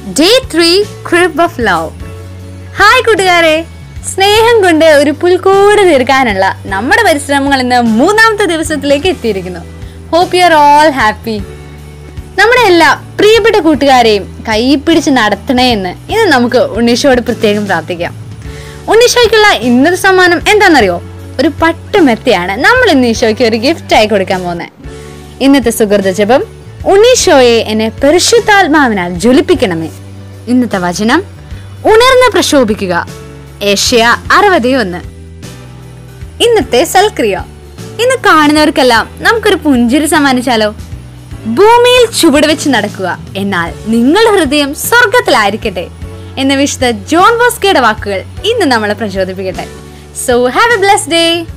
day three crib of love hi കൂട്ടുകാരെ സ്നേഹം കൊണ്ട് ഒരു പുൽക്കൂട് തീർക്കാനുള്ള നമ്മുടെ പരിശ്രമങ്ങൾ ഇന്ന് മൂന്നാമത്തെ ദിവസത്തിലേക്ക് എത്തിയിരിക്കുന്നു hope you are all happy നമ്മുടെ എല്ലാ പ്രിയപ്പെട്ട കൂട്ടുകാരെയും കൈ പിടിച്ച് നടത്തണേ എന്ന് ഇന്ന് നമുക്ക് ഉണ്ണീഷോട് പ്രത്യേകം പ്രാർത്ഥിക്കാം ഉണ്ണീഷോയ്ക്കുള്ള ഇന്നത്തെ സമ്മാനം എന്താണെന്നറിയോ ഒരു പട്ടുമെത്തയാണ് നമ്മൾ ഇന്ന് ഈശോയ്ക്ക് ഒരു ഗിഫ്റ്റ് ആയി കൊടുക്കാൻ പോകുന്നത് ഇന്നത്തെ സുഹൃത ജപം ഉണ്ണീഷോയെ എന്നെ പരിശുദ്ധാത്മാവിനാൽ ജ്വലിപ്പിക്കണമേ ഇന്നത്തെ വചനം ഉണർന്ന് പ്രക്ഷോഭിക്കുക ഏഷ്യ അറുപത് ഒന്ന് ഇന്നത്തെ സൽക്രിയ ഇന്ന് കാണുന്നവർക്കെല്ലാം നമുക്കൊരു പുഞ്ചിരി സമ്മാനിച്ചാലോ ഭൂമിയിൽ ചുവട് വെച്ച് നടക്കുക എന്നാൽ നിങ്ങളുടെ ഹൃദയം സ്വർഗത്തിലായിരിക്കട്ടെ എന്ന വിശുദ്ധ ജോൺ ബോസ്കയുടെ വാക്കുകൾ ഇന്ന് നമ്മളെ പ്രചോദിപ്പിക്കട്ടെ so have a bless day